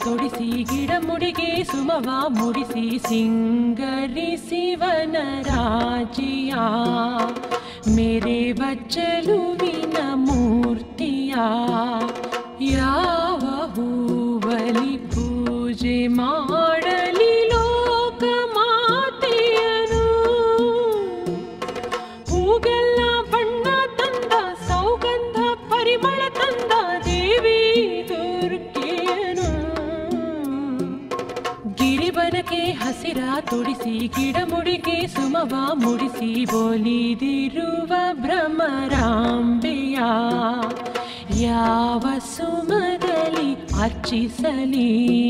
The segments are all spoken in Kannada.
ತೊಡಿಸಿ ಗಿಡ ಮುಡಿಗೆ ಸುಮವ ಮುಡಿಸಿ ಸಿಂಗರಿಸಿವನ ರಾಜಿಯ ಮೇರೆ ಬಚ್ಚಲುವಿನ ಮೂರ್ತಿಯ ಯಾವ ಹೂವಲಿ ಪೂಜೆ ಮಾಡಲಿ ಲೋಕ ಮಾತೆಯನು ಹೂಗೆಲ್ಲ ಬಣ್ಣ ತಂದ ಸೌಗಂಧ ಪರಿಮಳ ತಂದ ದೇವಿ ದುರ್ಗೆಯನು ಗಿರಿಬನಕ್ಕೆ ಹಸಿರ ತುಡಿಸಿ ಗಿಡಮುಡಿಗೆ ಸುಮವ ಮುಡಿಸಿ ಬೋಲಿದಿರುವ ಭ್ರಮರಾಂಬೆಯ ಯಾವ ಸುಮದಲ್ಲಿ ಅರ್ಚಿಸಲಿ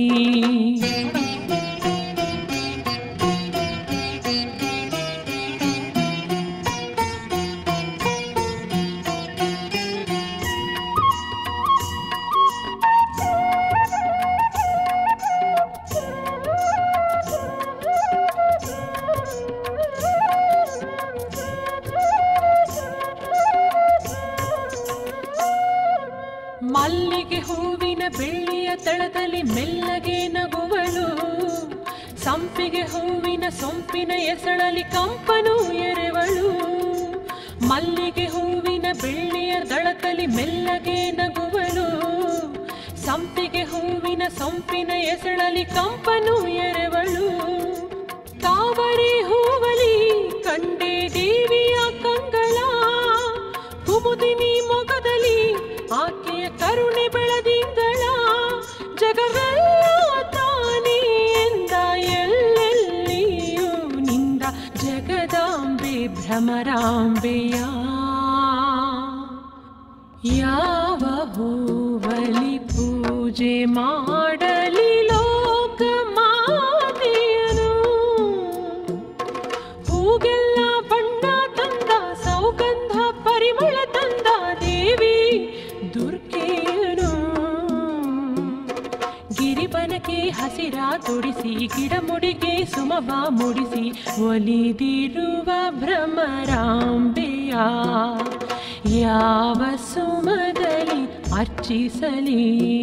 ಮಲ್ಲಿಗೆ ಹೂವಿನ ಬೆಳ್ಳಿಯ ತಳದಲ್ಲಿ ಮೆಲ್ಲಗೆ ನಗುವಳು ಸಂಪಿಗೆ ಹೂವಿನ ಸೊಂಪಿನ ಎಸಳಲಿ ಕಂಪನು ಎರೆವಳು ಮಲ್ಲಿಗೆ ಹೂವಿನ ಬೆಳ್ಳಿಯ ದಳದಲ್ಲಿ ಮೆಲ್ಲಗೆ ನಗುವಳು ಸಂಪಿಗೆ ಹೂವಿನ ಸೊಂಪಿನ ಎಸಳಲಿ ಕಂಪನು ಎರೆವಳು ತಾವರೆ ಹೂವಲಿ ಕಂಡೆ ದೇವಿಯ ಕಂಗಳ ಕುಮುದಿನಿ ಮೊಗದಲ್ಲಿ ಆಕೆಯ ಕರುಣೆ ಬೆಳದಿಂಗಳ ಜಗವೆಲ್ಲ ತಾನೇ ಎಂದ ಎಲ್ಲೆಲ್ಲಿಯೂ ನಿಂದ ಜಗದಾಂಬೆ ಭ್ರಮರಾಂಬೆಯ ಯಾವ ಹೂವಲಿ ಪೂಜೆ ಮಾಡಲಿ ಲೋಕ ಮಾತೆಯನು ಹೂಗೆಲ್ಲ ಬಣ್ಣ ತಂದ ಸೌಗಂಧ ಪರಿಮಳ ತಂದ ದೇವಿ ದುರ್ಗೆಯನು ಗಿರಿಬನಕ್ಕೆ ಹಸಿರ ತೊಡಿಸಿ ಗಿಡಮುಡಿಗೆ ಸುಮವ ಮುಡಿಸಿ ಒಲಿದಿರುವ ಭ್ರಮರಾಂಬೆಯ ಯಾವ ಸುಮದಲ್ಲಿ ಅರ್ಚಿಸಲಿ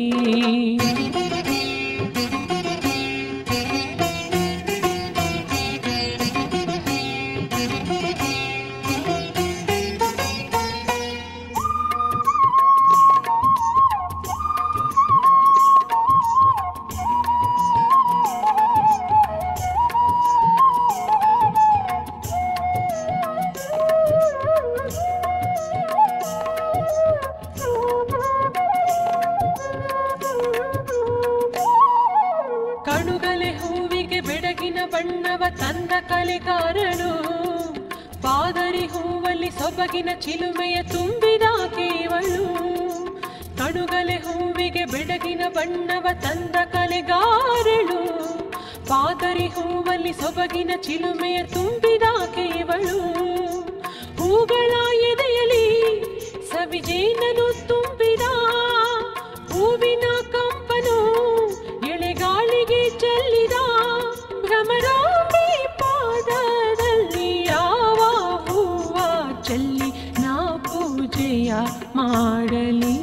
ಕಣುಗಲೆ ಹೂವಿಗೆ ಬೆಡಗಿನ ಬಣ್ಣವ ತಂದ ಕಲೆಗಾರನು ಪಾದರಿ ಹೂವಲ್ಲಿ ಸೊಬಗಿನ ಚಿಲುಮೆಯ ತುಂಬಿದ ಕೇವಳು ಕಣುಗಲೆ ಹೂವಿಗೆ ಬೆಡಗಿನ ಬಣ್ಣವ ತಂದ ಕಲೆಗಾರಳು ಪಾದರಿ ಹೂವಲ್ಲಿ ಸೊಬಗಿನ ಚಿಲುಮೆಯ ತುಂಬಿದ ಕೇವಳು ಹೂಗಳ ಎದೆಯಲಿ ಸವಿಜೇನನು ತುಂಬಿದ ಹೂವಿನ ಕಂಪನು ಎಳೆಗಾಳಿಗೆ ಚೆಲ್ಲಿದ ಭ್ರಮರಾಂಬಿ ಪಾದದಲ್ಲಿ ಯಾವ ಹೂವ ಚೆಲ್ಲಿ ನಾ ಪೂಜೆಯ ಮಾಡಲಿ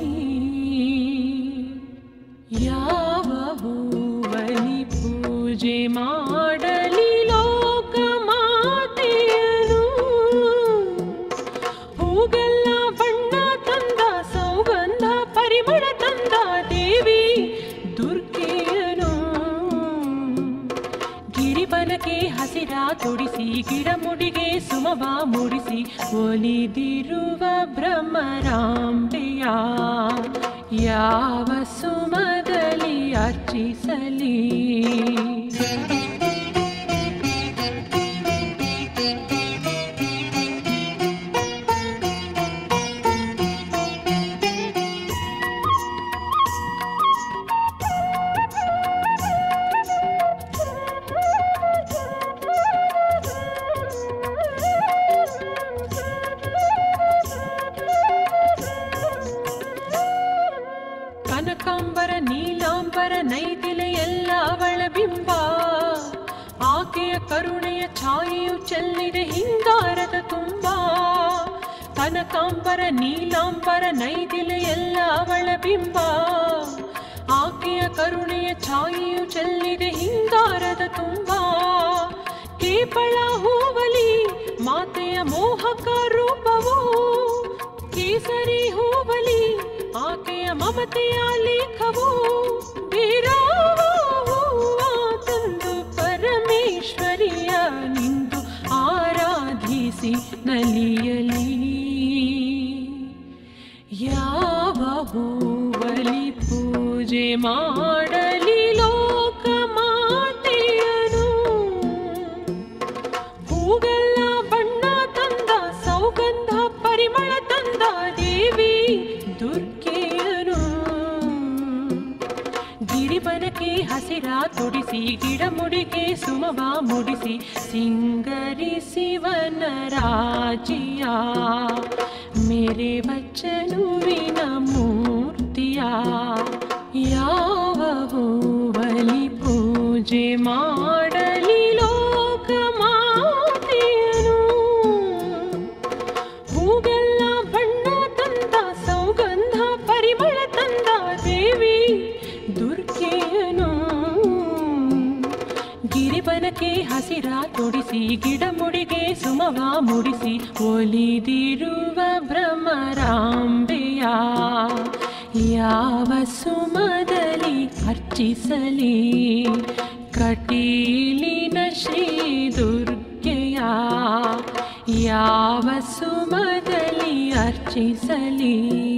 ಯಾವ ಹೂವಲಿ ಪೂಜೆ ಮಾಡಲಿ ಲೋಕ ಮಾತೆಯನು ಹೂಗೆಲ್ಲ ಬಣ್ಣ ತಂದ ಸೌಗಂಧ ಪರಿಮಳ ತಂದ ದೇವಿ ದುರ್ಗೆಯನು ಗಿರಿಬನಕ್ಕೆ ಹಸಿರ ತೊಡಿಸಿ ಗಿಡಮುಡಿಗೆ ಸುಮವ ಮುಡಿಸಿ ಒಲಿದಿರುವ ಭ್ರಮರಾಂಬೆಯ ಯಾವ ಸುಮದಲ್ಲಿ ಅರ್ಚಿಸಲಿ ಕನಕಾಂಬರ ನೀಲಾಂಬರ ನೈದಿಲೆ ಎಲ್ಲ ಅವಳ ಬಿಂಬ ಆಕೆಯ ಕರುಣೆಯ ಛಾಯೆಯು ಚೆಲ್ಲಿದೆ ಹಿಂಗಾರದ ತುಂಬ ಕನಕಾಂಬರ ನೀಲಾಂಬರ ನೈದಿಲೆ ಎಲ್ಲ ಅವಳ ಬಿಂಬ ಆಕೆ ಆಕೆಯ ಕರುಣೆಯ ಛಾಯೆಯು ಚೆಲ್ಲಿದೆ ಹಿಂಗಾರದ ತುಂಬ ಕೇಪಳ ಹೂವಲಿ ಮಾತೆಯ ಮೋಹಕ ರೂಪವು ಕೇಸರಿ ಹೂವಲಿ ಆಕೆಯ ಮಮತೆಯ ಲೇಖವು ಬೀರಾವ ಹೂವ ತಂದು ಪರಮೇಶ್ವರಿಯ ನಿಂದು ಆರಾಧಿಸಿ ನಲಿಯಲಿ ಯಾವ ಹೂವಲಿ ಪೂಜೆ ಮಾಡಲಿ ಲೋಕ ಮಾತೆಯನು ಹೂಗೆಲ್ಲ ಬಣ್ಣ ತಂದ ಸೌಗಂಧ ಪರಿಮಳ ತಂದ ದೇವಿ ದುರ್ಗೆಯನು ಗಿರಿಬನಕ್ಕೆ ಹಸಿರ ತೊಡಿಸಿ ಗಿಡಮುಡಿಗೆ ಸುಮವ ಮುಡಿಸಿ ಸಿಂಗರಿಸಿವನ ರಾಜಿಯ ಮೇರೆ ಬಚ್ಚನುವಿನ ಮೂರ್ತಿಯ ಯಾವ ಹೂವಲಿ ಪೂಜೆ ಮಾಡಲಿ ಲೋಕ ಮಾತೆಯನು ಹೂಗೆಲ್ಲ ಬಣ್ಣ ತಂದ ಸೌಗಂಧ ಪರಿಮಳ ತಂದ ದೇವಿ ದುರ್ಗೆಯನು ಗಿರಿಬನಕ್ಕೆ ಹಸಿರ ತೊಡಿಸಿ ಗಿಡಮುಡಿಗೆ ಸುಮವ ಮುಡಿಸಿ ಒಲಿದಿರುವ ಭ್ರಮರಾಂಬೆಯ ಯಾವ ಸುಮದಲ್ಲಿ ಅರ್ಚಿಸಲಿ ಕಟೀಲಿನ ಶ್ರೀ ದುರ್ಗೆಯ ಯಾವ ಸುಮದಲ್ಲಿ ಅರ್ಚಿಸಲಿ